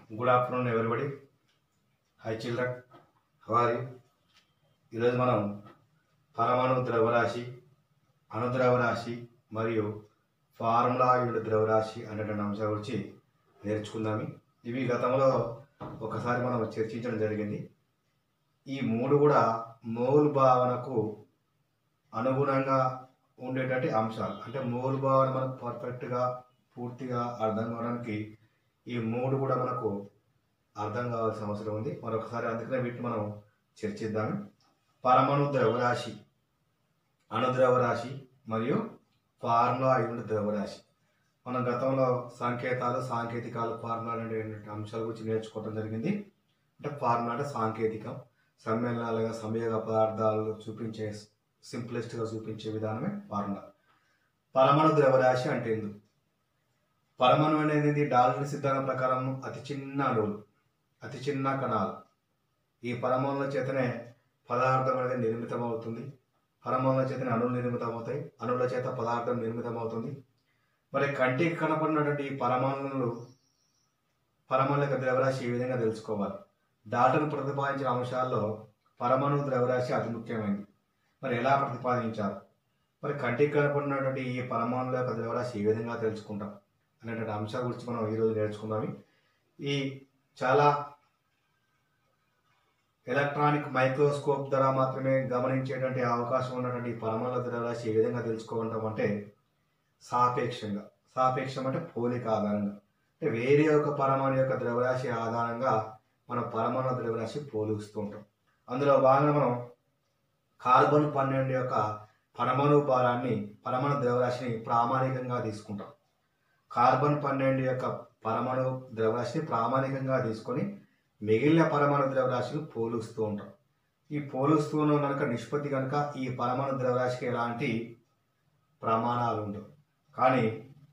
Good afternoon everybody hi children how are ఈరోజు మనం పరమాణు ద్రవ్యరాశి అణుద్రవ్యరాశి మరియు ఫార్ములా యూనిట్ ద్రవ్యరాశి అనేటువంటి అంశాల గురించి నేర్చుకుందాము ఇవి గతంలో ఒకసారి మనం చర్చించడం జరిగింది ఈ మూడు కూడా మోల్ భావనకు అనుగుణంగా ఉండేటటువంటి అంశాలు అంటే మోల్ భావన మనకు పర్ఫెక్ట్గా పూర్తిగా అర్థం కావడానికి ఈ మూడు కూడా మనకు అర్థం కావాల్సిన అవసరం ఉంది మరొకసారి అందుకనే వీటిని మనం చర్చిద్దాం పరమాణు ద్రవ్యరాశి అణుద్రవ్యరాశి మరియు ఫార్ములా యూనిట్ ద్రవ్యరాశి మనం గతంలో సంకేతాలు సాంకేతికాలు ఫార్ములా అనే అంశాల గురించి నేర్చుకోవడం జరిగింది అంటే ఫార్ములా అంటే సాంకేతికం సమ్మేళనాలుగా సంయోగ పదార్థాలు చూపించే సింప్లెస్ట్గా చూపించే విధానమే ఫార్ములా పరమాణు ద్రవ్యరాశి అంటే ఎందుకు పరమాణు అనేది డాల్ఫిన్ సిద్ధాంతం ప్రకారం అతి చిన్న అణువులు అతి చిన్న కణాలు ఈ పరమాణుల చేతనే పదార్థం అనేది నిర్మితమవుతుంది పరమాణుల చేతనే అణువులు నిర్మితమవుతాయి అణువుల చేత పదార్థం నిర్మితమవుతుంది మరి కంటికి కనపడినటువంటి ఈ పరమాణువులు పరమాణుల యొక్క ద్రవ్యరాశి ఈ విధంగా తెలుసుకోవాలి డాల్టన్ ప్రతిపాదించిన అంశాల్లో పరమాణు ద్రవ్యరాశి అతి ముఖ్యమైనది మరి ఎలా ప్రతిపాదించారు మరి కంటికి కనపడినటువంటి ఈ పరమాణుల యొక్క ద్రవ్యరాశి ఏ విధంగా తెలుసుకుంటాం అనేటువంటి అంశాల గురించి మనం ఈరోజు నేర్చుకుందాం ఈ చాలా ఎలక్ట్రానిక్ మైక్రోస్కోప్ ద్వారా మాత్రమే గమనించేటువంటి అవకాశం ఉన్నటువంటి ఈ పరమాణుల ద్రవ్యరాశి ఏ విధంగా తెలుసుకోగలుగుతాం అంటే సాపేక్షంగా సాపేక్షం అంటే పోలిక ఆధారంగా అంటే వేరే ఒక పరమాణు యొక్క ద్రవ్యరాశి ఆధారంగా మనం పరమాణు ద్రవ్యరాశి పోలుస్తూ ఉంటాం అందులో భాగంగా మనం కార్బన్ పన్నెండు యొక్క పరమాణు భారాన్ని పరమాణు ద్రవ్యరాశిని ప్రామాణికంగా తీసుకుంటాం కార్బన్ పన్నెండు యొక్క పరమాణు ద్రవ్యరాశిని ప్రామాణికంగా తీసుకొని మిగిలిన పరమాణు ద్రవ్యరాశిని పోలుస్తూ ఉంటాం ఈ పోలుస్తూ ఉన్న కనుక నిష్పత్తి కనుక ఈ పరమాణు ద్రవ్యరాశికి ఎలాంటి ప్రమాణాలు ఉండవు కానీ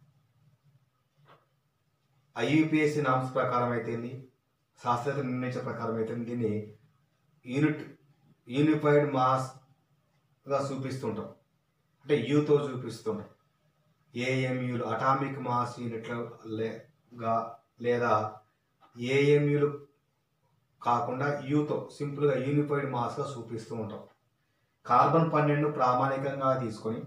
ఐయుపిఎస్సి నామ్స్ ప్రకారం అయితేంది శాస్త్రవేత్త నిర్ణయించిన ప్రకారం అయితే దీన్ని యూనిట్ యూనిఫైడ్ మాస్గా చూపిస్తుంటాం అంటే యూతో చూపిస్తుంటాం ఏఎంయులు అటామిక్ మాస్ యూనిట్లుగా లేదా ఏఎంయులు కాకుండా యూతో సింపుల్గా యూనిఫైడ్ మాస్గా చూపిస్తూ ఉంటాం కార్బన్ పన్నెండు ప్రామాణికంగా తీసుకొని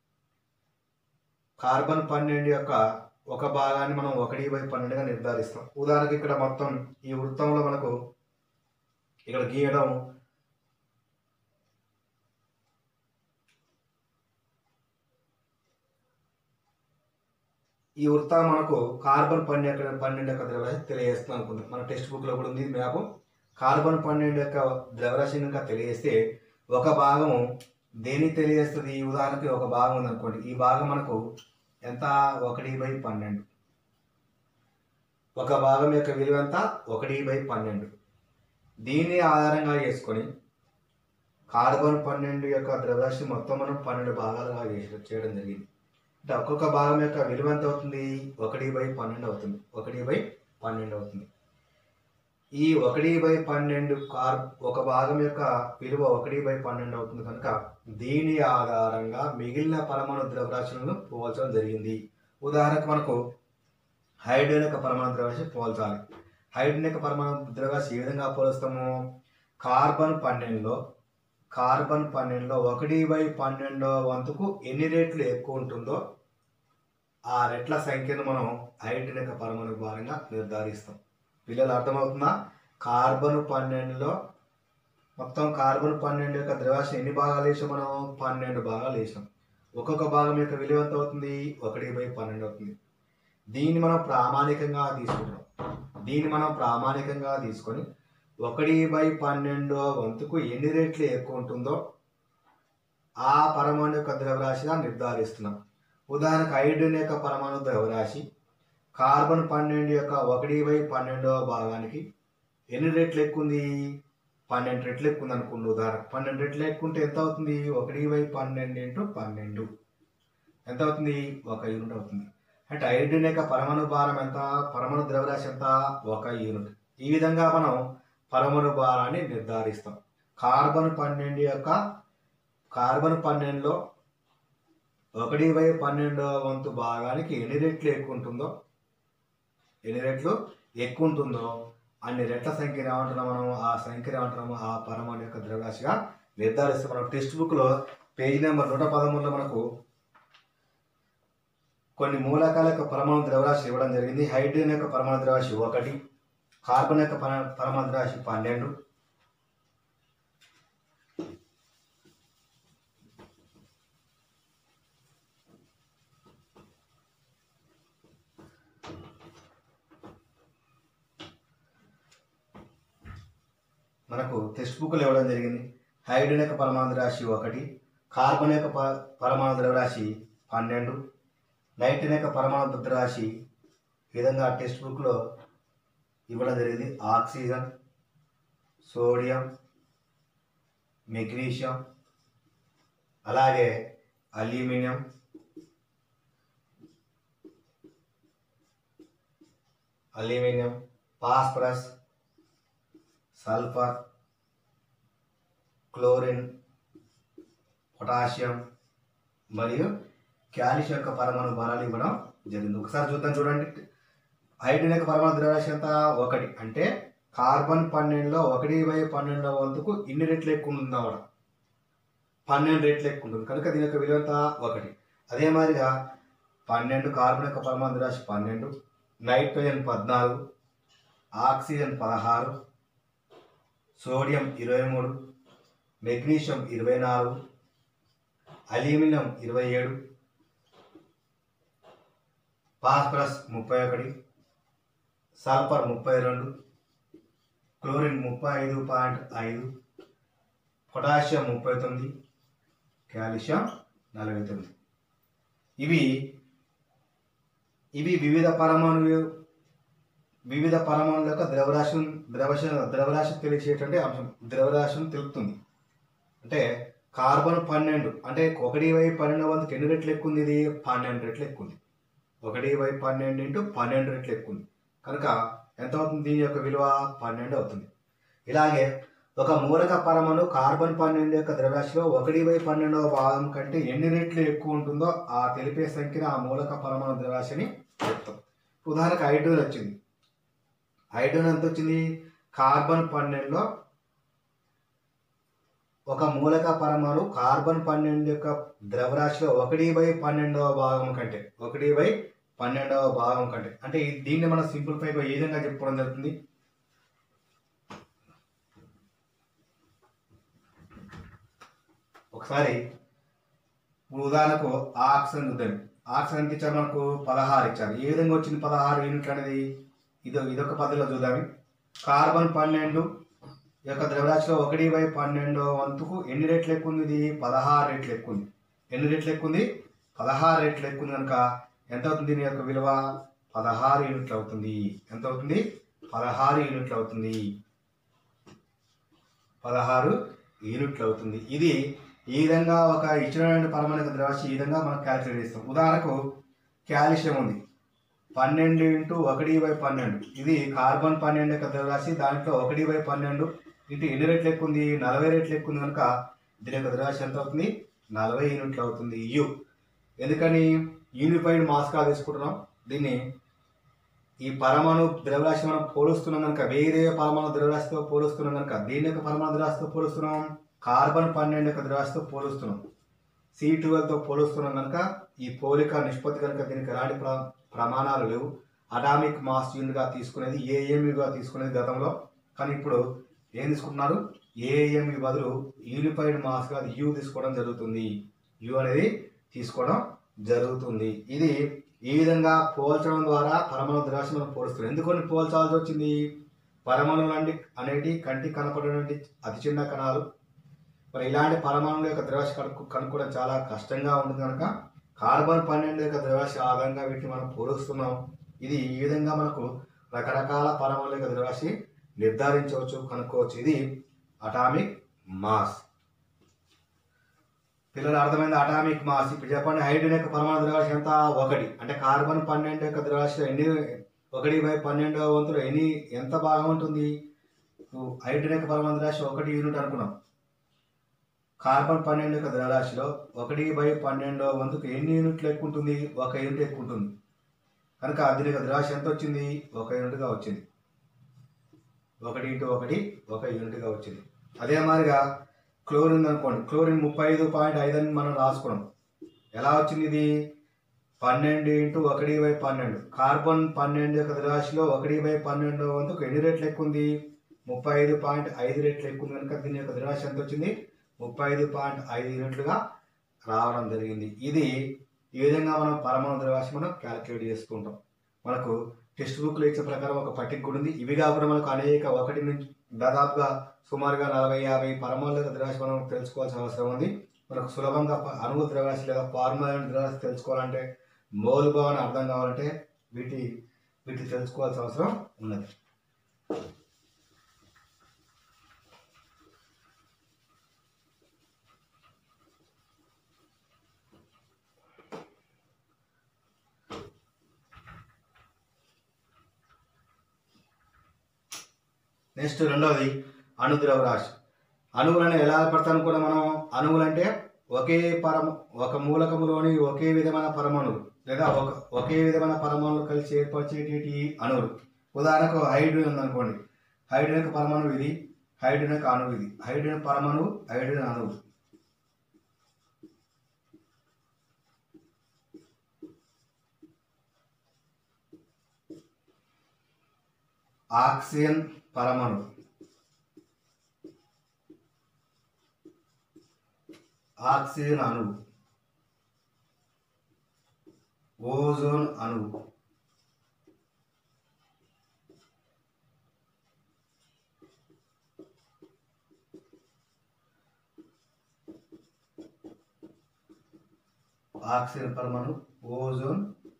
కార్బన్ పన్నెండు యొక్క ఒక భాగాన్ని మనం ఒకటి బై పన్నెండుగా నిర్ధారిస్తాం ఉదాహరణకి ఇక్కడ మొత్తం ఈ వృత్తంలో మనకు ఇక్కడ గీయడం ఈ వృత్తం మనకు కార్బన్ పన్నెండు పన్నెండు యొక్క ద్రవ్యరాశి తెలియజేస్తుంది అనుకుందాం మన టెక్స్ట్ బుక్లో కూడా ఉంది మ్యాప్ కార్బన్ పన్నెండు యొక్క ద్రవ్యరాశి కనుక తెలియజేస్తే ఒక భాగము దేని తెలియజేస్తుంది ఈ ఉదాహరణకి ఒక భాగం ఉంది అనుకోండి ఈ భాగం మనకు ఎంత ఒకటి బై పన్నెండు ఒక భాగం యొక్క విలువ ఎంత ఒకటి బై పన్నెండు దీన్ని ఆధారంగా చేసుకొని కార్బన్ పన్నెండు యొక్క ద్రవ్యరాశి మొత్తం మనం పన్నెండు భాగాలుగా చేసి చేయడం జరిగింది అంటే ఒక్కొక్క భాగం యొక్క విలువ ఎంత అవుతుంది ఒకటి బై పన్నెండు అవుతుంది ఒకటి బై పన్నెండు అవుతుంది ఈ ఒకటి బై పన్నెండు కార్ ఒక భాగం యొక్క విలువ ఒకటి బై పన్నెండు అవుతుంది కనుక దీని ఆధారంగా మిగిలిన పరమాణు ద్రవ్యరాశులను పోల్చడం జరిగింది ఉదాహరణకు మనకు హైడ్రోజన్ యొక్క పరమాణు ద్రవ్యరాశి పోల్చాలి హైడ్రోజన్ యొక్క పరమాణు ద్రవ్యరాశి ఏ విధంగా పోలుస్తాము కార్బన్ పన్నెండులో కార్బన్ పన్నెండులో ఒకటి బై పన్నెండో వంతుకు ఎన్ని రెట్లు ఎక్కువ ఉంటుందో ఆ రెట్ల సంఖ్యను మనం హైడ్రోజన్ యొక్క పరమాణు భారంగా నిర్ధారిస్తాం పిల్లలు అర్థమవుతుందా కార్బన్ పన్నెండులో మొత్తం కార్బన్ పన్నెండు యొక్క ద్రవ్యరాశి ఎన్ని భాగాలు వేసాం మనం పన్నెండు భాగాలు వేసాం ఒక్కొక్క భాగం యొక్క విలువ ఎంత అవుతుంది ఒకటి బై పన్నెండు అవుతుంది దీన్ని మనం ప్రామాణికంగా తీసుకుంటాం దీన్ని మనం ప్రామాణికంగా తీసుకొని ఒకటి బై పన్నెండో వంతుకు ఎన్ని రెట్లు ఎక్కువ ఉంటుందో ఆ పరమాణు యొక్క ద్రవ్యరాశిగా నిర్ధారిస్తున్నాం ఉదాహరణకు హైడ్రోజన్ యొక్క పరమాణు ద్రవ్యరాశి కార్బన్ పన్నెండు యొక్క ఒకటి బై పన్నెండవ భాగానికి ఎన్ని రెట్లు ఎక్కువ ఉంది పన్నెండు రెట్లు ఎక్కువ ఉంది అనుకోండి ఉదాహరణ పన్నెండు రెట్లు ఎక్కువ ఉంటే ఎంత అవుతుంది ఒకటి బై పన్నెండు ఇంటూ పన్నెండు ఎంత అవుతుంది ఒక యూనిట్ అవుతుంది అంటే హైడ్రోజన్ యొక్క పరమాణు భారం ఎంత పరమాణు ద్రవ్యరాశి ఎంత ఒక యూనిట్ ఈ విధంగా మనం పరమాణు భారాన్ని నిర్ధారిస్తాం కార్బన్ పన్నెండు యొక్క కార్బన్ పన్నెండులో ఒకటి బై పన్నెండవ వంతు భాగానికి ఎన్ని రెట్లు ఎక్కువ ఉంటుందో ఎన్ని రెట్లు ఎక్కువ ఉంటుందో అన్ని రెట్ల సంఖ్య ఏమంటున్నాం మనం ఆ సంఖ్య ఏమంటున్నాము ఆ పరమాణు యొక్క ద్రవ్యరాశిగా నిర్ధారిస్తే మనం టెక్స్ట్ బుక్లో పేజీ నెంబర్ నూట పదమూడులో మనకు కొన్ని మూలకాల యొక్క పరమాణు ద్రవ్యరాశి ఇవ్వడం జరిగింది హైడ్రోజన్ యొక్క పరమాణు ద్రవ్యరాశి ఒకటి కార్బన్ యొక్క పర- పరమాణు ద్రవ్యరాశి పన్నెండు మనకు టెక్స్ట్ బుక్లో ఇవ్వడం జరిగింది హైడ్రోజన్ యొక్క పరమాణు రాశి ఒకటి కార్బన్ యొక్క ప- పరమాణు ద్రవ్యరాశి పన్నెండు నైట్రోజన్ యొక్క పరమాణు ద్రవ్యరాశి ఈ విధంగా టెక్స్ట్ బుక్లో ఇవ్వడం జరిగింది ఆక్సిజన్ సోడియం మెగ్నీషియం అలాగే aluminium aluminium phosphorus sulphur chlorine potassium మరియు కాల్షియం యొక్క పరమాణు బలాలు ఇవ్వడం జరిగింది ఒకసారి చూద్దాం చూడండి హైడ్రోజన్ యొక్క పరమాణు ద్రవ్యరాశి ఎంత ఒకటి అంటే కార్బన్ పన్నెండులో ఒకటి బై పన్నెండవ వంతుకు ఇన్ని రెట్లు ఎక్కువ ఉంటుంది అన్నమాట పన్నెండు రెట్లు ఎక్కువ ఉంటుంది కనుక దీని యొక్క విలువ ఎంత ఒకటి అదే మాదిరిగా పన్నెండు కార్బన్ యొక్క పరమాణు ద్రవ్యరాశి పన్నెండు నైట్రోజన్ పద్నాలుగు ఆక్సిజన్ పదహారు సోడియం ఇరవై మూడు మెగ్నీషియం ఇరవై నాలుగు అల్యూమినియం ఇరవై ఏడు ఫాస్ఫరస్ ముప్పై ఒకటి సల్ఫర్ ముప్పై రెండు క్లోరిన్ ముప్పై ఐదు పాయింట్ ఐదు పొటాషియం ముప్పై తొమ్మిది కాల్షియం నలభై తొమ్మిది ఇవి ఇవి వివిధ పరమాణు వివిధ పరమాణుల యొక్క ద్రవరాశి ద్రవశ ద్రవరాశి తెలిసేటువంటి అంశం ద్రవరాశిని తెలుపుతుంది అంటే కార్బన్ పన్నెండు అంటే ఒకటి బై పన్నెండు వందకి ఎన్ని రెట్లు ఎక్కువ ఉంది ఇది పన్నెండు రెట్లు ఎక్కువ ఉంది ఒకటి బై పన్నెండు ఇంటూ పన్నెండు రెట్లు ఎక్కువ ఉంది కనుక ఎంత అవుతుంది దీని యొక్క విలువ పన్నెండు అవుతుంది ఇలాగే ఒక మూలక పరమాణు కార్బన్ పన్నెండు యొక్క ద్రవ్యరాశిలో ఒకటి బై పన్నెండవ భాగం కంటే ఎన్ని రెట్లు ఎక్కువ ఉంటుందో ఆ తెలిపే సంఖ్యను ఆ మూలక పరమాణు ద్రవ్యరాశిని చెప్తాం ఉదాహరణకు హైడ్రోజన్ వచ్చింది హైడ్రోజన్ ఎంత వచ్చింది కార్బన్ పన్నెండులో ఒక మూలక పరమాణు కార్బన్ పన్నెండు యొక్క ద్రవ్యరాశిలో ఒకటి బై పన్నెండవ భాగం కంటే ఒకటి బై పన్నెండవ భాగం కంటే అంటే ఈ- దీన్ని మనం సింప్లిఫైగా ఏ విధంగా చెప్పుకోవడం జరుగుతుంది ఒకసారి ఇప్పుడు ఉదాహరణకు ఆక్సిజన్ చూద్దాం ఆక్సిజన్ ఎంత ఇచ్చారు మనకు పదహారు ఇచ్చారు ఏ విధంగా వచ్చింది పదహారు యూనిట్లు అనేది ఇదో ఇదొక పద్ధతిలో చూద్దాం కార్బన్ పన్నెండు యొక్క ద్రవ్యరాశిలో ఒకటి బై పన్నెండో వంతుకు ఎన్ని రెట్లు ఎక్కువ ఉంది ఇది పదహారు రెట్లు ఎక్కువ ఉంది ఎన్ని రెట్లు ఎక్కువ ఉంది పదహారు రెట్లు ఎక్కువ ఉంది కనుక ఎంత అవుతుంది దీని యొక్క విలువ పదహారు యూనిట్లు అవుతుంది ఎంత అవుతుంది పదహారు యూనిట్లు అవుతుంది పదహారు యూనిట్లు అవుతుంది ఇది ఈ విధంగా ఒక ఇచ్చిన పరమాణు యొక్క ద్రవ్యరాశి ఈ విధంగా మనం క్యాల్కులేట్ చేస్తాం ఉదాహరణకు కాల్షియం ఉంది పన్నెండు ఇంటూ ఒకటి బై పన్నెండు ఇది కార్బన్ పన్నెండు యొక్క ద్రవ్యరాశి దాంట్లో ఒకటి బై పన్నెండు ఇంటూ ఎన్ని రెట్లు ఎక్కువ ఉంది నలభై రెట్లు ఎక్కువ ఉంది కనుక దీని యొక్క ద్రవ్యరాశి ఎంత అవుతుంది నలభై యూనిట్లు అవుతుంది యు ఎందుకని యూనిఫైడ్ మాస్గా తీసుకుంటున్నాం దీన్ని ఈ పరమాణు ద్రవ్యరాశి మనం పోలుస్తున్నాం కనుక వేరే పరమాణు ద్రవ్యరాశితో పోలుస్తున్నాం కనుక దీని యొక్క పరమాణు ద్రవ్యరాశితో పోలుస్తున్నాం కార్బన్ పన్నెండు యొక్క ద్రవ్యరాశితో పోలుస్తున్నాం సి ట్వెల్వ్తో పోలుస్తున్నాం కనుక ఈ పోలిక నిష్పత్తి కనుక దీనికి ఎలాంటి ప్ర ప్రమాణాలు లేవు అటామిక్ మాస్ యూనిట్గా తీసుకునేది ఏఎంయుగా తీసుకునేది గతంలో కానీ ఇప్పుడు ఏం తీసుకుంటున్నారు ఏఎంయు బదులు యూనిఫైడ్ మాస్గా యూ తీసుకోవడం జరుగుతుంది యు అనేది తీసుకోవడం జరుగుతుంది ఇది ఈ విధంగా పోల్చడం ద్వారా పరమాణు ద్రవ్యరాశి మనం పోలుస్తున్నాం ఎందుకని పోల్చాల్సి వచ్చింది పరమాణువులు అంటే అనేటి కంటికి కనపడేటువంటి అతి చిన్న కణాలు మరి ఇలాంటి పరమాణువుల యొక్క ద్రవ్యరాశి కనుక్కు కనుక్కోవడం చాలా కష్టంగా ఉంటుంది కనుక కార్బన్ పన్నెండు యొక్క ద్రవ్యరాశి ఆధారంగా వీటిని మనం పోలుస్తున్నాం ఇది ఈ విధంగా మనకు రకరకాల పరమాణుల యొక్క ద్రవ్యరాశి నిర్ధారించవచ్చు కనుక్కోవచ్చు ఇది అటామిక్ మాస్ పిల్లలు అర్థమైంది అటామిక్ మాస్ ఇప్పుడు చెప్పండి హైడ్రోజన్ యొక్క పరమాణు ద్రవ్యరాశి ఎంత ఒకటి అంటే కార్బన్ పన్నెండు యొక్క ద్రవ్యరాశిలో ఎన్ని ఒకటి బై పన్నెండవ వంతులు ఎన్ని ఎంత భాగం ఉంటుంది ఇప్పుడు హైడ్రోజన్ యొక్క పరమాణు ద్రవ్యరాశి ఒకటి యూనిట్ అనుకున్నాం కార్బన్ పన్నెండు యొక్క ద్రవ్యరాశిలో ఒకటి బై పన్నెండవ వంతుకు ఎన్ని యూనిట్లు ఎక్కువ ఉంటుంది ఒక యూనిట్ ఎక్కువ ఉంటుంది కనుక దీని యొక్క ద్రవ్యరాశి ఎంత వచ్చింది ఒక యూనిట్గా వచ్చింది ఒకటి ఇంటూ ఒకటి ఒక యూనిట్గా వచ్చింది అదే మాదిరిగా క్లోరిన్ అనుకోండి క్లోరిన్ ముప్పై ఐదు పాయింట్ ఐదు అని మనం రాసుకున్నాం ఎలా వచ్చింది ఇది పన్నెండు ఇంటూ ఒకటి బై పన్నెండు కార్బన్ పన్నెండు యొక్క ద్రవ్యరాశిలో ఒకటి బై పన్నెండు వంతుకు ఎన్ని రెట్లు ఎక్కువ ఉంది ముప్పై ఐదు పాయింట్ ఐదు రెట్లు ఎక్కువ ఉంది కనుక దీని యొక్క ద్రవ్యరాశి ఎంత వచ్చింది ముప్పై ఐదు పాయింట్ ఐదు యూనిట్లుగా రావడం జరిగింది ఇది ఈ విధంగా మనం పరమాణు ద్రవ్యరాశి మనం క్యాలిక్యులేట్ చేసుకుంటాం మనకు టెక్స్ట్ బుక్లో ఇచ్చే ప్రకారం ఒక పట్టిక కూడా ఉంది ఇవి కాకుండా మనకు అనేక ఒకటి నుంచి దాదాపుగా సుమారుగా నలభై యాభై పరమాణుల ద్రవ్యరాశి మనం తెలుసుకోవాల్సిన అవసరం ఉంది మనకు సులభంగా ప- అణువు ద్రవ్యరాశి లేదా ఫార్ములా ద్రవ్యరాశి తెలుసుకోవాలంటే మౌల్ భావన అర్థం కావాలంటే వీటి వీటిని తెలుసుకోవాల్సిన అవసరం ఉన్నది నెక్స్ట్ రెండవది అణుద్రవ రాశి అణువులను ఎలా ఏర్పడతాను కూడా మనం అణువులు అంటే ఒకే పరమ ఒక మూలకములోని ఒకే విధమైన పరమాణువులు లేదా ఒక ఒకే విధమైన పరమాణువులు కలిసి ఏర్పరిచేటి అణువులు ఉదాహరణకు హైడ్రోజన్ ఉందనుకోండి హైడ్రోజన్ యొక్క పరమాణువు ఇది హైడ్రోజన్ యొక్క అణువు ఇది హైడ్రోజన్ పరమాణువు హైడ్రోజన్ అణువు ఆక్సిజన్ పరమాణువు ఆక్సిజన్ అణువు ఓజోన్ అణువు ఆక్సిజన్ పరమాణు ఓజోన్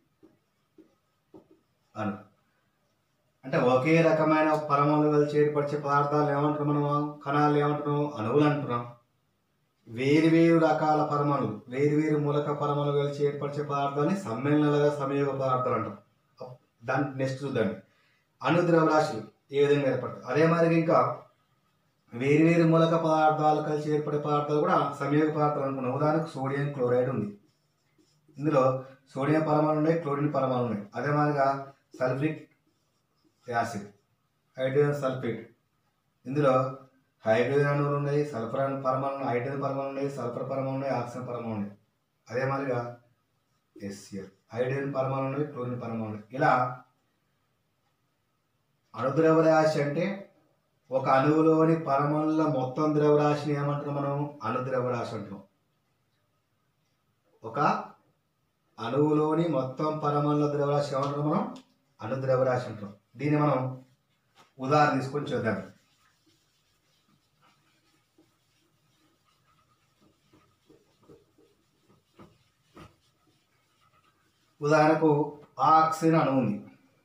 అణువు అంటే ఒకే రకమైన పరమాణువులు కలిసి ఏర్పరిచే పదార్థాలు ఏమంటున్నాం మనం కణాలు ఏమంటున్నాం అణువులు అంటున్నాం వేరు వేరు రకాల పరమాణువులు వేరు వేరు మూలక పరమాణువులు కలిసి ఏర్పరిచే పదార్థాన్ని సమ్మేళనాలుగా సంయోగ పదార్థాలు అంటాం దాని నెక్స్ట్ చూద్దాం అణుద్రవ రాశులు ఏ విధంగా ఏర్పడతాయి అదే మరి ఇంకా వేరు వేరు మూలక పదార్థాలు కలిసి ఏర్పడే పదార్థాలు కూడా సంయోగ పదార్థాలు అనుకున్నాం ఉదాహరణకు సోడియం క్లోరైడ్ ఉంది ఇందులో సోడియం పరమాణు ఉన్నాయి క్లోరిన్ పరమాణు ఉన్నాయి అదే మాదిరిగా సల్ఫ్రిక్ యాసిడ్ హైడ్రోజన్ సల్ఫేట్ ఇందులో హైడ్రోజన్ అణువులు ఉన్నాయి సల్ఫర్ అణు పరమాణు ఉన్నాయి, హైడ్రోజన్ పరమాణు ఉన్నాయి సల్ఫర్ పరమాణు ఉన్నాయి ఆక్సిజన్ పరమాణు ఉన్నాయి అదే మాదిరిగా ఎస్సిఎల్ హైడ్రోజన్ పరమాణు ఉన్నాయి క్లోరిన్ పరమాణు ఉన్నాయి ఇలా అణుద్రవ్యరాశి అంటే ఒక అణువులోని పరమాణుల మొత్తం ద్రవ్యరాశిని ఏమంటున్నాం మనం అణుద్రవ్యరాశి అంటున్నాం ఒక అణువులోని మొత్తం పరమాణుల ద్రవ్యరాశి ఏమంటున్నాం మనం అణుద్రవ్యరాశి అంటున్నాం దీన్ని మనం ఉదాహరణ తీసుకొని చూద్దాం ఉదాహరణకు ఆక్సిజన్ అణువు ఉంది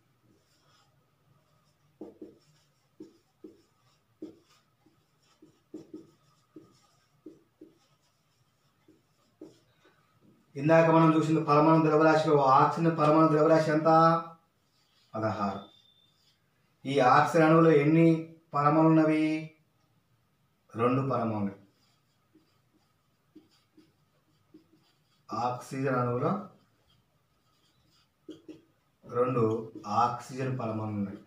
ఇందాక మనం చూసిన పరమాణు ద్రవ్యరాశిలో ఆక్సిజన్ పరమాణు ద్రవ్యరాశి ఎంత పదహారు ఈ ఆక్సిజన్ అణువులో ఎన్ని పరమాణులు ఉన్నవి రెండు పరమాణులు ఆక్సిజన్ అణువులో రెండు ఆక్సిజన్ పరమాణులు ఉన్నాయి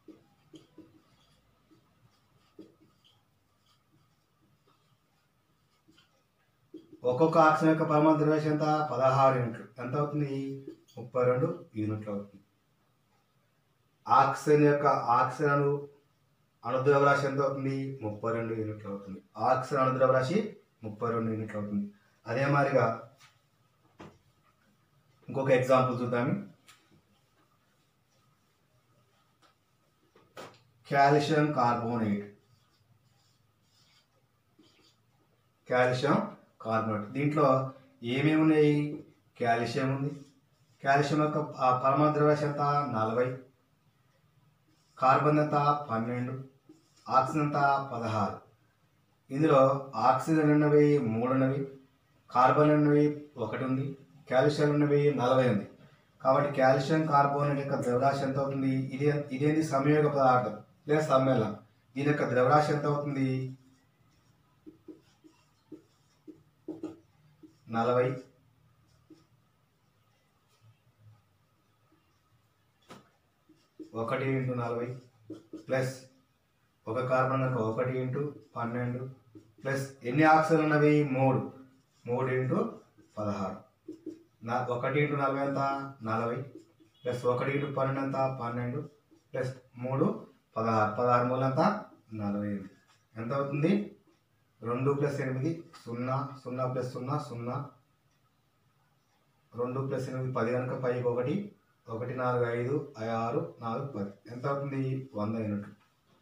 ఒక్కొక్క ఆక్సిజన్ యొక్క పరమాణు ద్రవ్యరాశి ఎంత పదహారు యూనిట్లు ఎంత అవుతుంది ముప్పై రెండు యూనిట్లు అవుతుంది ఆక్సిజన్ యొక్క ఆక్సిజన్ అణు అణుద్రవ్యరాశి ఎంత అవుతుంది ముప్పై రెండు యూనిట్లు అవుతుంది ఆక్సిజన్ అణుద్రవ్యరాశి ముప్పై రెండు యూనిట్లు అవుతుంది అదే మాదిరిగా ఇంకొక ఎగ్జాంపుల్ చూద్దాము కాల్షియం కార్బోనేట్ కాల్షియం కార్బోనేట్ దీంట్లో ఏమేమి ఉన్నాయి కాల్షియం ఉంది కాల్షియం యొక్క ఆ పరమాణు ద్రవ్యరాశి ఎంత నలభై కార్బన్ ఎంత పన్నెండు ఆక్సిజన్ ఎంత పదహారు ఇందులో ఆక్సిజన్ ఉన్నవి మూడు ఉన్నవి కార్బన్ ఉన్నవి ఒకటి ఉంది కాల్షియం ఉన్నవి నలభై ఉంది కాబట్టి కాల్షియం కార్బోనేట్ యొక్క ద్రవ్యరాశి ఎంత అవుతుంది ఇది ఇదేంటి సంయోగ పదార్థం లేదా సమ్మేళనం దీని యొక్క ద్రవ్యరాశి ఎంత అవుతుంది నలభై ఒకటి ఇంటూ నలభై ప్లస్ ఒక కార్బన్ కనుక ఒకటి ఇంటూ పన్నెండు ప్లస్ ఎన్ని ఆక్సిజన్ ఉన్నవి మూడు మూడు ఇంటూ పదహారు నా ఒకటి ఇంటూ నలభై ఎంత నలభై ప్లస్ ఒకటి ఇంటూ పన్నెండు ఎంత పన్నెండు ప్లస్ మూడు పదహారు పదహారు మూడు ఎంత నలభై ఎనిమిది ఎంత అవుతుంది రెండు ప్లస్ ఎనిమిది సున్నా సున్నా ప్లస్ సున్నా సున్నా రెండు ప్లస్ ఎనిమిది పది కనుక పైకి ఒకటి ఒకటి నాలుగు ఐదు ఆరు నాలుగు పది ఎంత అవుతుంది వంద యూనిట్లు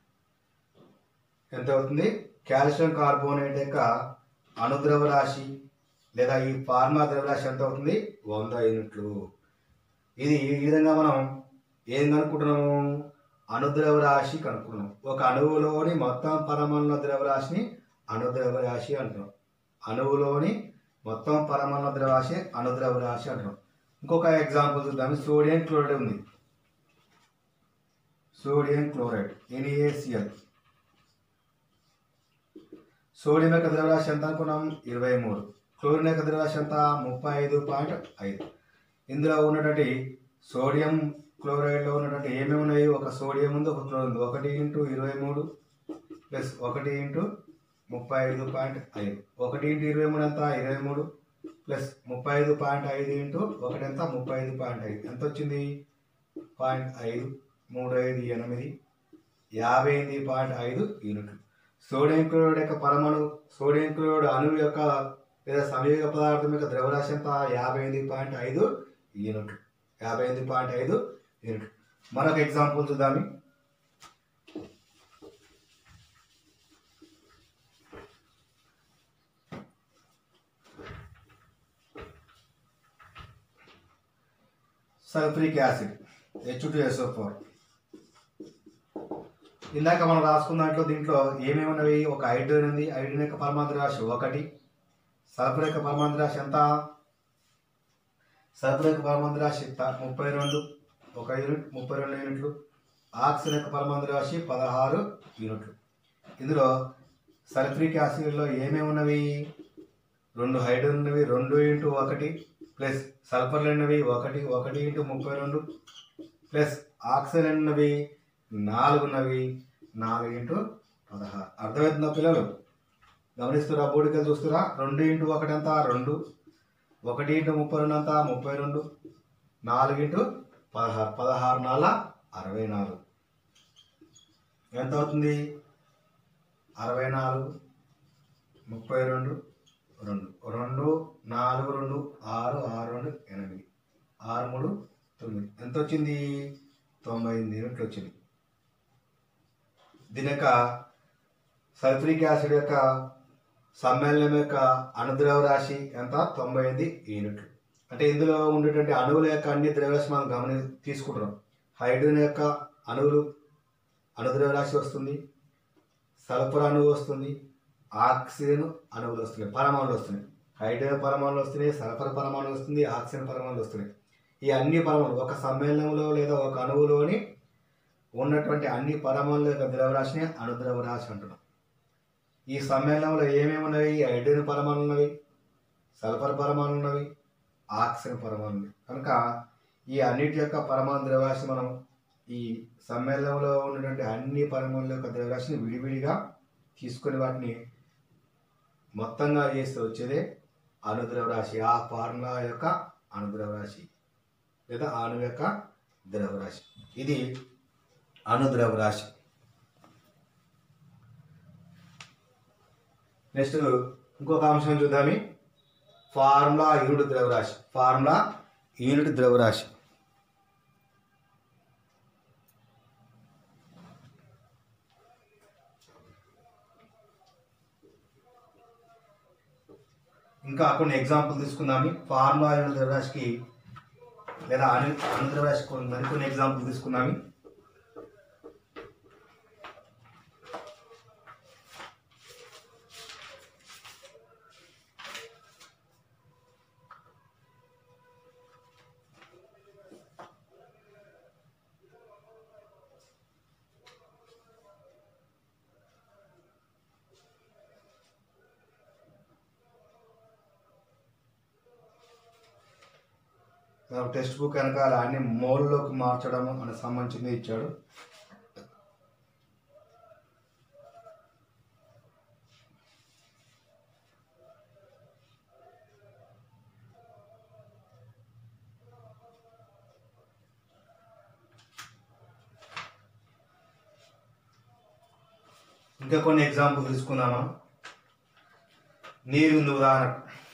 ఎంత అవుతుంది కాల్షియం కార్బోనేట్ యొక్క అణుద్రవ రాశి లేదా ఈ ఫార్మా ద్రవ్యరాశి ఎంత అవుతుంది వంద యూనిట్లు ఇది ఈ విధంగా మనం ఏం కనుక్కుంటున్నాము అణుద్రవ రాశి కనుక్కుంటున్నాం ఒక అణువులోని మొత్తం పరమాణుల ద్రవ్యరాశిని అణుద్రవ రాశి అంటున్నాం అణువులోని మొత్తం పరమాణు ద్రవ్యరాశి అణుద్రవ రాశి అంటున్నాం ఇంకొక ఎగ్జాంపుల్ చూద్దాం సోడియం క్లోరైడ్ ఉంది సోడియం క్లోరైడ్ ఎన్ఏసిఎల్ సోడియం యొక్క ద్రవ్యరాశి ఎంత అనుకున్నాం ఇరవై మూడు క్లోరిన్ యొక్క ద్రవ్యరాశి ఎంత ముప్పై ఐదు పాయింట్ ఐదు ఇందులో ఉన్నటువంటి సోడియం క్లోరైడ్లో ఉన్నటువంటి ఏమేమి ఉన్నాయి ఒక సోడియం ఉంది ఒక క్లోరిన్ ఉంది ఒకటి ఇంటూ ఇరవై మూడు ప్లస్ ఒకటి ఇంటూ ముప్పై ఐదు పాయింట్ ఐదు ఒకటి ఇంటూ ఇరవై మూడు ఎంత ఇరవై మూడు ప్లస్ ముప్పై ఐదు పాయింట్ ఐదు ఇంటూ ఒకటి ఎంత ముప్పై ఐదు పాయింట్ ఐదు ఎంత వచ్చింది పాయింట్ ఐదు మూడు ఐదు ఎనిమిది యాభై ఎనిమిది పాయింట్ ఐదు యూనిట్లు సోడియం క్లోరైడ్ యొక్క పరమాణు సోడియం క్లోరైడ్ అణువు యొక్క లేదా సంయోగ పదార్థం యొక్క ద్రవ్యరాశి ఎంత యాభై ఎనిమిది పాయింట్ ఐదు యూనిట్లు యాభై ఎనిమిది పాయింట్ ఐదు యూనిట్లు మరొక ఎగ్జాంపుల్ చూద్దాం sulphuric acid H two S O four ఇందాక మనం రాసుకున్న దాంట్లో దీంట్లో ఏమేమి ఉన్నవి ఒక హైడ్రోజన్ ఉంది హైడ్రోజన్ యొక్క పరమాణు రాశి ఒకటి సల్ఫర్ యొక్క పరమాణు రాశి ఎంత సల్ఫర్ యొక్క పరమాణు రాశి త- ముప్పై రెండు ఒక యూనిట్ ముప్పై రెండు యూనిట్లు ఆక్సిజన్ యొక్క పరమాణు రాశి పదహారు యూనిట్లు ఇందులో సల్ఫ్రిక్ యాసిడ్లో ఏమేమి ఉన్నవి రెండు హైడ్రోజన్ ఉన్నవి రెండు ఇంటూ ఒకటి ప్లస్ సల్ఫర్లు ఉన్నవి ఒకటి ఒకటి ఇంటూ ముప్పై రెండు ప్లస్ ఆక్సిజన్ ఉన్నవి నాలుగు ఉన్నవి నాలుగు ఇంటూ పదహారు అర్థమవుతుందా పిల్లలు గమనిస్తురా బోడికలు చూస్తురా రెండు ఇంటూ ఒకటి ఎంత రెండు ఒకటి ఇంటూ ముప్పై రెండు ఎంత ముప్పై రెండు నాలుగు ఇంటూ పదహారు పదహారు నాలుగు అరవై నాలుగు ఎంత అవుతుంది అరవై నాలుగు ముప్పై రెండు రెండు రెండు నాలుగు రెండు ఆరు ఆరు రెండు ఎనిమిది ఆరు మూడు తొమ్మిది ఎంత వచ్చింది తొంభై ఎనిమిది యూనిట్లు వచ్చింది దీని యొక్క సల్ఫ్రిక్ యాసిడ్ యొక్క సమ్మేళనం యొక్క అణుద్రవ రాశి ఎంత తొంభై ఎనిమిది యూనిట్లు అంటే ఇందులో ఉండేటువంటి అణువుల యొక్క అన్ని ద్రవ్యరాశి మనం గమని తీసుకుంటున్నాం హైడ్రోజన్ యొక్క అణువులు అణుద్రవ రాశి వస్తుంది సల్ఫర్ అణువు వస్తుంది ఆక్సిజన్ అణువులు వస్తున్నాయి పరమాణులు వస్తున్నాయి హైడ్రోజన్ పరమాణులు వస్తున్నాయి సల్ఫర్ పరమాణులు వస్తుంది ఆక్సిజన్ పరమాణులు వస్తున్నాయి ఈ అన్ని పరమాణులు ఒక సమ్మేళనంలో లేదా ఒక అణువులోని ఉన్నటువంటి అన్ని పరమాణుల యొక్క ద్రవ్యరాశిని అణుద్రవ్యరాశి అంటున్నాం ఈ సమ్మేళనంలో ఏమేమి ఉన్నవి హైడ్రోజన్ పరమాణులు ఉన్నవి సల్ఫర్ పరమాణులు ఉన్నవి ఆక్సిజన్ పరమాణులు ఉన్నవి. కనుక ఈ అన్నిటి యొక్క పరమాణు ద్రవ్యరాశి మనం ఈ సమ్మేళనంలో ఉన్నటువంటి అన్ని పరమాణుల యొక్క ద్రవ్యరాశిని విడివిడిగా తీసుకొని వాటిని మొత్తంగా చేస్తే వచ్చేదే అణుద్రవ్యరాశి ఆ ఫార్ములా యొక్క అణుద్రవ్యరాశి లేదా అణు యొక్క ద్రవ్యరాశి ఇది అణుద్రవ్యరాశి నెక్స్ట్ ఇంకొక అంశం చూద్దామి ఫార్ములా యూనిట్ ద్రవ్యరాశి ఫార్ములా యూనిట్ ద్రవ్యరాశి ఇంకా కొన్ని ఎగ్జాంపుల్ తీసుకుందాము ఫార్ములా యూనిట్ ద్రవ్యరాశికి లేదా అణు అణు ద్రవ్యరాశికి మరికొన్ని ఎగ్జాంపుల్ తీసుకుందాము మనకు టెక్స్ట్ బుక్ వెనకాల అన్ని మోల్లోకి మార్చడం అనే సంబంధించింది ఇచ్చాడు ఇంకా కొన్ని ఎగ్జాంపుల్ తీసుకుందామా నీరు ఉంది ఉదాహరణ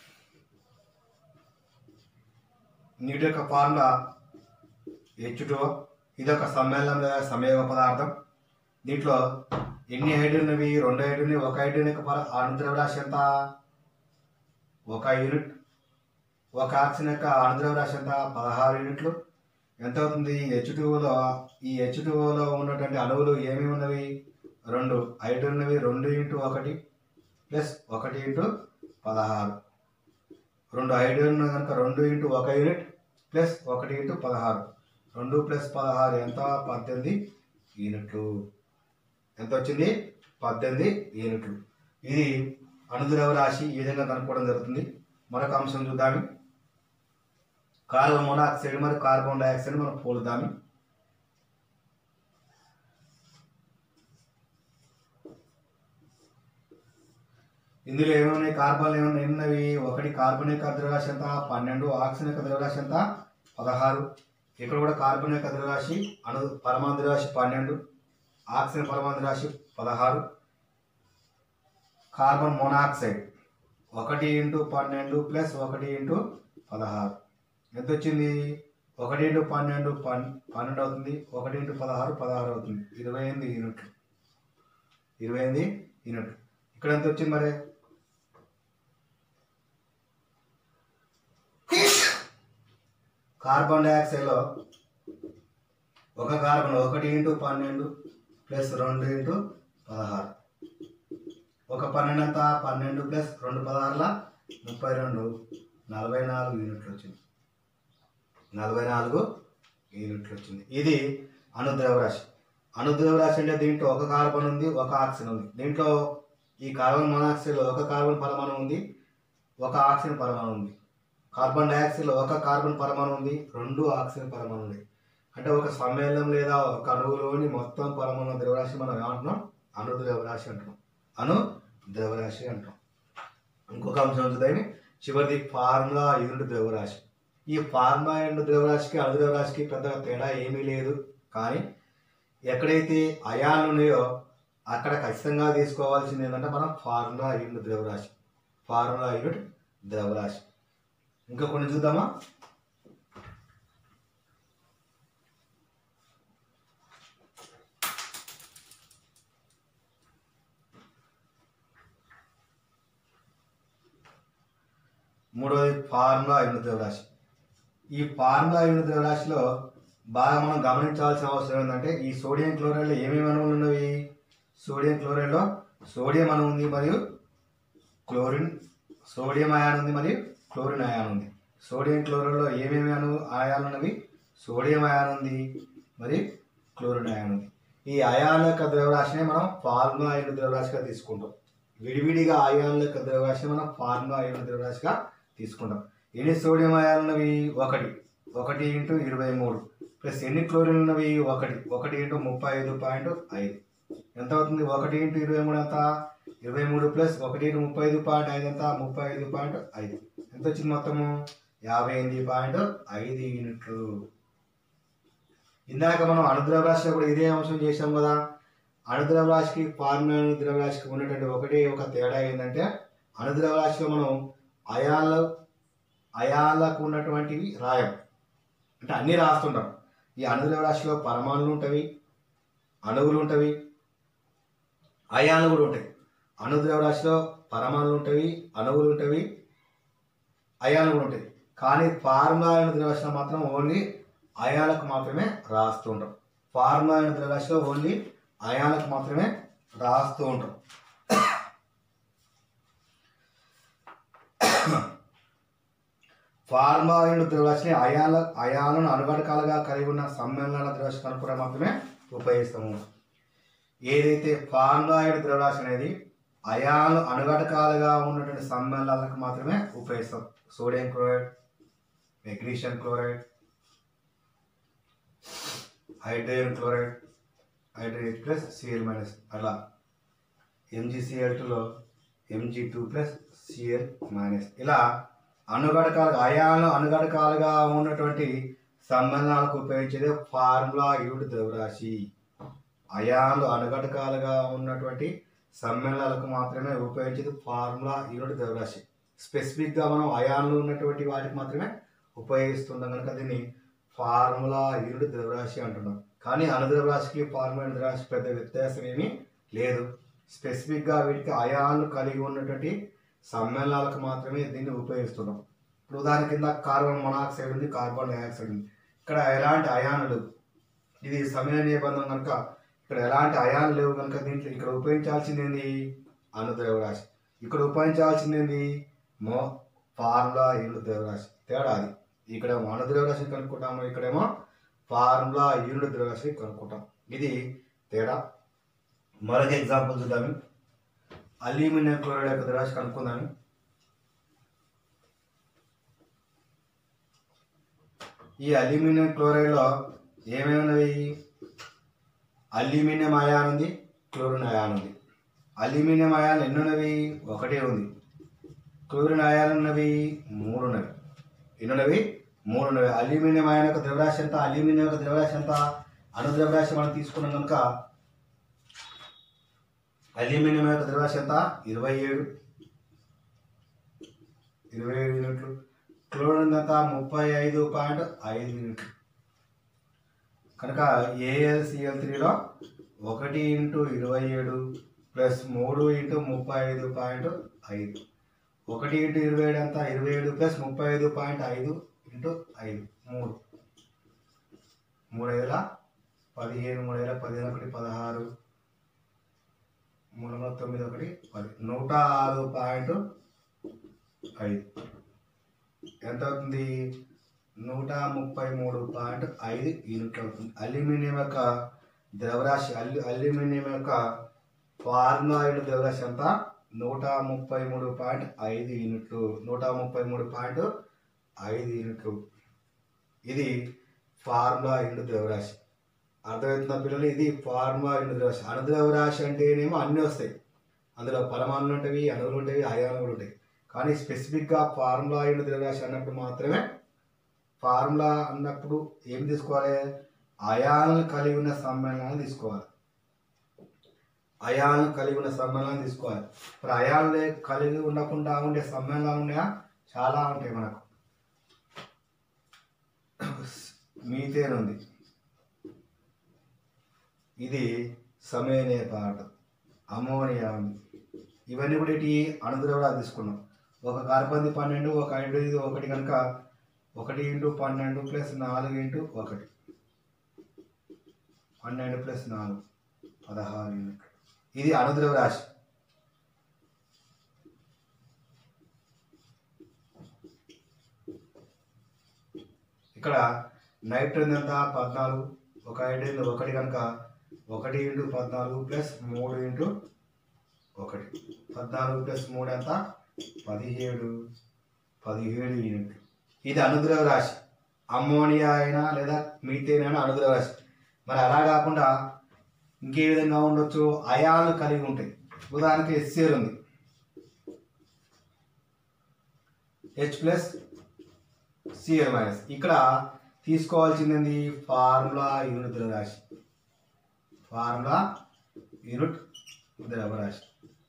నీటి యొక్క ఫార్ములా హెచ్ టూ ఇది ఒక సమ్మేళనం లేదా సంయోగ పదార్థం దీంట్లో ఎన్ని హైడ్రోజన్ ఉన్నవి రెండు హైడ్రోజన్ ఒక హైడ్రోజన్ యొక్క పర- అణుద్రవ్యరాశి ఎంత ఒక యూనిట్ ఒక ఆక్సిజన్ యొక్క అణుద్రవ్యరాశి ఎంత పదహారు యూనిట్లు ఎంత అవుతుంది హెచ్ టూలో ఈ హెచ్ టూలో ఉన్నటువంటి అణువులు ఏమేమి ఉన్నవి రెండు హైడ్రోజన్ ఉన్నవి రెండు ఇంటూ ఒకటి ప్లస్ ఒకటి ఇంటూ పదహారు రెండు హైడ్రోజన్ కనుక రెండు ఇంటూ ఒక యూనిట్ ప్లస్ ఒకటి ఇంటూ పదహారు రెండు ప్లస్ పదహారు ఎంత పద్దెనిమిది యూనిట్లు ఎంత వచ్చింది పద్దెనిమిది యూనిట్లు ఇది అణుద్రవ రాశి ఈ విధంగా కనుక్కోవడం జరుగుతుంది మరొక అంశం చూద్దాము కార్బన్ మోనాక్సైడ్ మరియు కార్బన్ డైఆక్సైడ్ మనం పోలుద్దాము ఇందులో ఏమున్నాయి కార్బన్లు ఏమన్నా ఉన్నవి ఒకటి కార్బన్ యొక్క ద్రవ్యరాశి ఎంత పన్నెండు ఆక్సిజన్ యొక్క ద్రవ్యరాశి ఎంత పదహారు ఇక్కడ కూడా కార్బన్ యొక్క ద్రవ్యరాశి అణు పరమాణు ద్రవ్యరాశి పన్నెండు ఆక్సిజన్ పరమాణు ద్రవ్యరాశి పదహారు కార్బన్ మోనాక్సైడ్ ఒకటి ఇంటూ పన్నెండు ప్లస్ ఒకటి ఇంటూ పదహారు ఎంత వచ్చింది ఒకటి ఇంటూ పన్నెండు పన్ పన్నెండు అవుతుంది ఒకటి ఇంటూ పదహారు పదహారు అవుతుంది ఇరవై ఎనిమిది యూనిట్లు ఇరవై ఎనిమిది యూనిట్లు ఇక్కడ ఎంత వచ్చింది మరి కార్బన్ డైఆక్సైడ్లో ఒక కార్బన్ ఒకటి ఇంటూ పన్నెండు ప్లస్ రెండు ఇంటూ పదహారు ఒక పన్నెండు అంతా పన్నెండు ప్లస్ రెండు పదహారుల ముప్పై రెండు నలభై నాలుగు యూనిట్లు వచ్చింది నలభై నాలుగు యూనిట్లు వచ్చింది ఇది అణుద్రవ్యరాశి అణుద్రవ్యరాశి అంటే దీంట్లో ఒక కార్బన్ ఉంది ఒక ఆక్సిజన్ ఉంది దీంట్లో ఈ కార్బన్ మోనాక్సైడ్లో ఒక కార్బన్ పరమాణు ఉంది ఒక ఆక్సిజన్ పరమాణు ఉంది కార్బన్ డైఆక్సైడ్లో ఒక కార్బన్ పరమాణు ఉంది రెండు ఆక్సిజన్ పరమాణు ఉంది అంటే ఒక సమ్మేళనం లేదా ఒక అణువులోని మొత్తం పరమాణు ద్రవ్యరాశి మనం ఏమంటున్నాం అణు ద్రవ్యరాశి అంటున్నాం అణు ద్రవ్యరాశి అంటాం ఇంకొక అంశం చూద్దాం చివరిది ఫార్ములా యూనిట్ ద్రవ్యరాశి ఈ ఫార్ములా యూనిట్ ద్రవ్యరాశికి అణు ద్రవ్యరాశికి పెద్దగా తేడా ఏమీ లేదు కానీ ఎక్కడైతే అయాన్లు ఉన్నాయో అక్కడ ఖచ్చితంగా తీసుకోవాల్సింది ఏంటంటే మనం ఫార్ములా యూనిట్ ద్రవ్యరాశి ఫార్ములా యూనిట్ ద్రవ్యరాశి ఇంకా కొన్ని చూద్దామా మూడవది ఫార్ములా యూనిట్ ద్రవ్యరాశి ఈ ఫార్ములా యూనిట్ ద్రవ్యరాశిలో బాగా మనం గమనించాల్సిన అవసరం ఏంటంటే ఈ సోడియం క్లోరైడ్లో ఏమేమి అణువులు ఉన్నవి సోడియం క్లోరైడ్లో సోడియం అణువు ఉంది మరియు క్లోరిన్ సోడియం అయాన్ ఉంది మరియు క్లోరిన్ అయాన్ ఉంది సోడియం క్లోరైడ్లో ఏమేమి అణు అయాన్లు ఉన్నవి సోడియం అయాన్ ఉంది మరియు క్లోరిన్ అయాన్ ఉంది ఈ అయాన్ యొక్క ద్రవ్యరాశిని మనం ఫార్ములా యూనిట్ ద్రవ్యరాశిగా తీసుకుంటాం విడివిడిగా అయాన్ల యొక్క ద్రవ్యరాశిని మనం ఫార్ములా యూనిట్ ద్రవ్యరాశిగా తీసుకుంటాం ఎన్ని సోడియం అయాన్లు ఉన్నవి ఒకటి ఒకటి ఇంటూ ఇరవై మూడు ప్లస్ ఎన్ని క్లోరిన్ ఉన్నవి ఒకటి ఒకటి ఇంటూ ముప్పై ఐదు పాయింట్ ఐదు ఎంత అవుతుంది ఒకటి ఇంటూ ఇరవై మూడు ఎంత ఇరవై మూడు ప్లస్ ఒకటి ఇంటూ ముప్పై ఐదు పాయింట్ ఐదు ఎంత ముప్పై ఐదు పాయింట్ ఐదు ఎంత వచ్చింది మొత్తము యాభై ఎనిమిది పాయింట్ ఐదు యూనిట్లు ఇందాక మనం అణుద్రవ్యరాశిలో కూడా ఇదే అంశం చేసాం కదా అణుద్రవ్యరాశికి ఫార్ములా ద్రవ్యరాశికి ఉన్నటువంటి ఒకటే ఒక తేడా ఏంటంటే అణుద్రవ్యరాశిలో మనం అయాల అయాలకు ఉన్నటువంటివి రాయం అంటే అన్నీ రాస్తుంటాం ఈ అణుద్రవ్యరాశిలో పరమాణులు ఉంటవి అణువులు ఉంటవి అయాలు కూడా ఉంటాయి అణుద్రవ్యరాశిలో పరమాణులు ఉంటవి అణువులు ఉంటవి అయాలు కూడా ఉంటాయి కానీ ఫార్ములా ద్రవ్యరాశిలో మాత్రం ఓన్లీ అయాలకు మాత్రమే రాస్తూ ఉంటాం ఫార్ములా ద్రవ్యరాశిలో ఓన్లీ అయాలకు మాత్రమే రాస్తూ ఉంటాం ఫార్మాలిన్ ద్రవ్యరాశిని అయాల అయాలను అనుగడకాలుగా కలిగి ఉన్న సమ్మేళనాల ద్రవ్యరాశి కనుక్కోవడం మాత్రమే ఉపయోగిస్తాము ఏదైతే ఫార్మాయిడ్ ద్రవ్యరాశి అనేది అయాలు అనుగడకాలుగా ఉన్నటువంటి సమ్మేళనాలకు మాత్రమే ఉపయోగిస్తాం sodium chloride magnesium chloride hydrogen chloride hydrogen plus C L minus అలా ఎంజీసీఎల్ టూలో M G two plus C L minus ఇలా అణుగడకాలుగా అయాలు అణుగడకాలుగా ఉన్నటువంటి సమ్మేళనాలకు ఉపయోగించేది ఫార్ములా యూడ్ ద్రవ్యరాశి అయాలు అణుగడకాలుగా ఉన్నటువంటి సమ్మేళనాలకు మాత్రమే ఉపయోగించేది ఫార్ములా యూనిట్ ద్రవ్యరాశి స్పెసిఫిక్గా మనం అయాన్లు ఉన్నటువంటి వాటికి మాత్రమే ఉపయోగిస్తున్నాం కనుక దీన్ని ఫార్ములా యూనిట్ ద్రవ్యరాశి అంటున్నాం కానీ అణుద్రవ్యరాశికి ఫార్ములా యూనిట్ ద్రవ్యరాశి పెద్ద వ్యత్యాసం ఏమీ లేదు స్పెసిఫిక్గా వీటికి అయాన్లు కలిగి ఉన్నటువంటి సమ్మేళనాలకు మాత్రమే దీన్ని ఉపయోగిస్తున్నాం ఇప్పుడు ఉదాహరణ కింద కార్బన్ మొనాక్సైడ్ ఉంది కార్బన్ డైఆక్సైడ్ ఉంది ఇక్కడ ఎలాంటి అయానులు ఇది సమయ నిబంధన కనుక ఇక్కడ ఎలాంటి అయాన్లు లేవు కనుక దీంట్లో ఇక్కడ ఉపయోగించాల్సింది ఏంది అణుద్రవ్యరాశి ఇక్కడ ఉపయోగించాల్సింది ఏంది మో ఫార్ములా యూనిట్ ద్రవ్యరాశి తేడా అది ఇక్కడ అణుద్రవ్యరాశిని కనుక్కుంటాము ఇక్కడేమో ఫార్ములా యూనిట్ ద్రవ్యరాశి కనుక్కుంటాం ఇది తేడా మరొక ఎగ్జాంపుల్ చూద్దాము అల్యూమినియం క్లోరైడ్ యొక్క ద్రవ్యరాశి కనుక్కుందాము ఈ అల్యూమినియం క్లోరైడ్లో ఏమేమి ఉన్నవి అల్యూమినియం అయాన్ ఉంది క్లోరిన్ అయాన్ ఉంది అల్యూమినియం అయాన్ ఎన్ని ఉన్నవి ఒకటే ఉంది క్లోరిన్ అయాన్ ఉన్నవి మూడు ఉన్నవి ఎన్ని ఉన్నవి మూడు ఉన్నవి అల్యూమినియం అయాన్ యొక్క ద్రవ్యరాశి ఎంత అల్యూమినియం యొక్క ద్రవ్యరాశి ఎంత అణు ద్రవ్యరాశి మనం తీసుకున్నాం కనుక అల్యూమినియం యొక్క ద్రవ్యరాశి ఎంత ఇరవై ఏడు ఇరవై ఏడు యూనిట్లు క్లోరిన్ ఎంత ముప్పై ఐదు పాయింట్ ఐదు యూనిట్లు కనుక ఏఎల్సిఎల్ త్రీలో ఒకటి ఇంటూ ఇరవై ఏడు ప్లస్ మూడు ఇంటూ ముప్పై ఐదు పాయింట్ ఐదు ఒకటి ఇంటూ ఇరవై ఏడు అంతా ఇరవై ఏడు ప్లస్ ముప్పై ఐదు పాయింట్ ఐదు ఇంటూ ఐదు మూడు మూడు వేల పదిహేను మూడు వేల పదిహేను ఒకటి పదహారు మూడు వందల తొమ్మిది ఒకటి పది నూట ఆరు పాయింట్ ఐదు ఎంత అవుతుంది నూట ముప్పై మూడు పాయింట్ ఐదు యూనిట్లు అవుతుంది అల్యూమినియం యొక్క ద్రవ్యరాశి అల్యూ అల్యూమినియం యొక్క ఫార్ములా యూనిట్ ద్రవ్యరాశి ఎంత నూట ముప్పై మూడు పాయింట్ ఐదు యూనిట్లు నూట ముప్పై మూడు పాయింట్ ఐదు యూనిట్లు ఇది ఫార్ములా యూనిట్ ద్రవ్యరాశి అర్థమవుతున్న పిల్లలు ఇది ఫార్ములా యూనిట్ ద్రవ్యరాశి అణుద్రవ్యరాశి అంటేనేమో అన్నీ వస్తాయి అందులో పరమాణులు ఉంటాయి అణువులు ఉంటాయి అయానులు ఉంటాయి కానీ స్పెసిఫిక్గా ఫార్ములా యూనిట్ ద్రవ్యరాశి అన్నప్పుడు మాత్రమే ఫార్ములా అన్నప్పుడు ఏం తీసుకోవాలి అయాలను కలిగి ఉన్న సమ్మేళనాన్ని తీసుకోవాలి అయాలను కలిగి ఉన్న సమ్మేళనాన్ని తీసుకోవాలి ఇప్పుడు అయాలు కలిగి ఉండకుండా ఉండే సమ్మేళనాలు ఉన్నాయా చాలా ఉంటాయి మనకు మీథేన్ ఉంది ఇది సమయనే పాట అమోనియా ఉంది ఇవన్నీ కూడా ఇటు అణుద్రవ్యాలు తీసుకున్నాం ఒక కార్బన్ పన్నెండు ఒక హైడ్రోజన్ ఒకటి కనుక ఒకటి ఇంటూ పన్నెండు ప్లస్ నాలుగు ఇంటూ ఒకటి పన్నెండు ప్లస్ నాలుగు పదహారు యూనిట్లు ఇది అణుద్రవ రాశి ఇక్కడ నైట్రోజన్ ఎంత పద్నాలుగు ఒక హైడ్రోజన్ ఒకటి కనుక ఒకటి ఇంటూ పద్నాలుగు ప్లస్ మూడు ఇంటూ ఒకటి పద్నాలుగు ప్లస్ మూడు ఎంత పదిహేడు పదిహేడు యూనిట్లు ఇది అనుద్రవ రాశి అమ్మోనియా అయినా లేదా మీథేన్ అయినా అనుద్రవ రాశి మరి అలా కాకుండా ఇంకే విధంగా ఉండొచ్చు అయాలు కలిగి ఉంటాయి ఉదాహరణకి ఎస్సీఎల్ ఉంది హెచ్ ప్లస్ సిఎల్ మైనస్ ఇక్కడ తీసుకోవాల్సింది ఏంది ఫార్ములా యూనిట్ ద్రవ్యరాశి ఫార్ములా యూనిట్ ద్రవ్యరాశి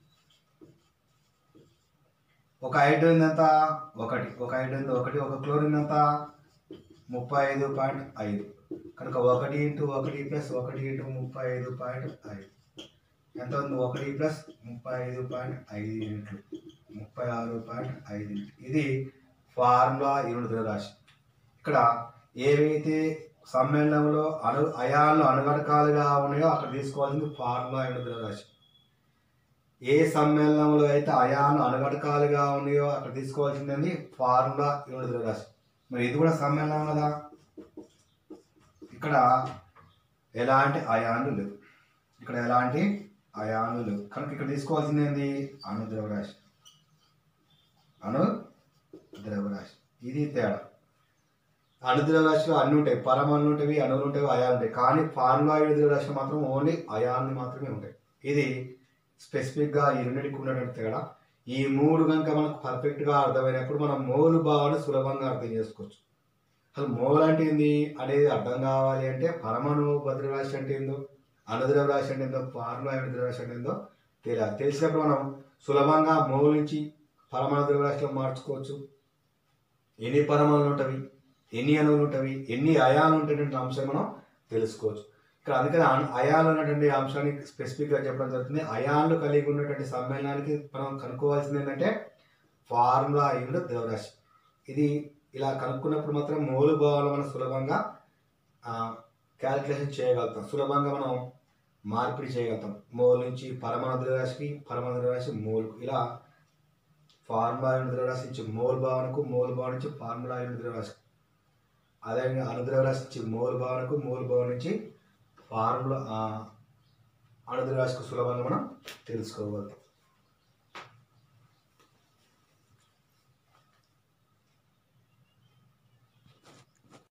ఒక హైడ్రోజన్ ఎంత ఒకటి ఒక హైడ్రోజన్ ఒకటి ఒక క్లోరిన్ ఎంత ముప్పై ఐదు పాయింట్ ఐదు కనుక ఒకటి ఇంటూ ఒకటి ప్లస్ ఒకటి ఇంటూ ముప్పై ఐదు పాయింట్ ఐదు ఎంత ఉంది ఒకటి ప్లస్ ముప్పై ఐదు పాయింట్ ఐదు యూనిట్లు ముప్పై ఆరు పాయింట్ ఐదు యూనిట్లు ఇది ఫార్ములా యూనిట్ ద్రవ్యరాశి ఇక్కడ ఏవైతే సమ్మేళనంలో అణు అయాన్లు అణుగడకాలుగా ఉన్నాయో అక్కడ తీసుకోవాల్సింది ఫార్ములా యూనిట్ ద్రవ్యరాశి ఏ సమ్మేళనంలో అయితే అయాన్లు అణుగడకాలుగా ఉన్నాయో అక్కడ తీసుకోవాల్సింది ఫార్ములా యూనిట్ ద్రవ్యరాశి మరి ఇది కూడా సమ్మేళనం కదా ఇక్కడ ఎలాంటి అయాన్లు లేవు ఇక్కడ ఎలాంటి అయాన్లు లేవు కనుక ఇక్కడ తీసుకోవాల్సింది ఏంది అణు ద్రవ్యరాశి అణు ద్రవ్యరాశి ఇది తేడా అణుద్రవ రాశిలో అన్ని ఉంటాయి పరమాణులు ఉంటాయి అణువులు ఉంటాయి అయాలు ఉంటాయి కానీ ఫార్ములా ద్రవ రాశిలో మాత్రం ఓన్లీ అయాన్ని మాత్రమే ఉంటాయి ఇది స్పెసిఫిక్గా ఈ రెండింటికి ఉన్నటువంటి తేడా ఈ మూడు కనుక మనకు పర్ఫెక్ట్గా అర్థమైనప్పుడు మనం మోలు భావాన్ని సులభంగా అర్థం చేసుకోవచ్చు అసలు మోల్ అంటే ఏంది అనేది అర్థం కావాలి అంటే పరమాణు భద్రరాశి అంటే ఏందో అణుద్రవ రాశి అంటే ఏందో ఫార్ములా ద్రవ రాశి అంటే ఏందో తెలియాలి తెలిసినప్పుడు మనం సులభంగా మోల్ నుంచి పరమాణు ద్రవ రాశిలో మార్చుకోవచ్చు ఎన్ని పరమాణులు ఉంటవి ఎన్ని అణువులు ఉంటవి ఎన్ని అయాలు ఉంటాయటువంటి అంశాన్ని మనం తెలుసుకోవచ్చు ఇక్కడ అందుకని అణ- అయాలు ఉన్నటువంటి అంశాన్ని స్పెసిఫిక్గా చెప్పడం జరుగుతుంది అయాన్లు కలిగి ఉన్నటువంటి సమ్మేళనానికి మనం కనుక్కోవాల్సింది ఏంటంటే ఫార్ములా అయిన ద్రవరాశి ఇది ఇలా కనుక్కున్నప్పుడు మాత్రం మూలు భావాలు మనం సులభంగా క్యాలిక్యులేషన్ చేయగలుగుతాం సులభంగా మనం మార్పిడి చేయగలుగుతాం మోల్ నుంచి పరమాణు ద్రవ్యరాశికి పరమాణు ద్రవ్యరాశి మోల్కు ఇలా ఫార్ములా అయిన ద్రవ్యరాశి నుంచి మోల్ భావనకు మోల్ భావన నుంచి ఫార్ములా అయిన ద్రవ్యరాశి అదేవిధంగా అణుద్రవ్యరాశి నుంచి మోల్ భావనకు మోల్ భావన నుంచి ఫార్ములా అణుద్రవ్యరాశికి సులభంగా మనం తెలుసుకోగలుగుతాం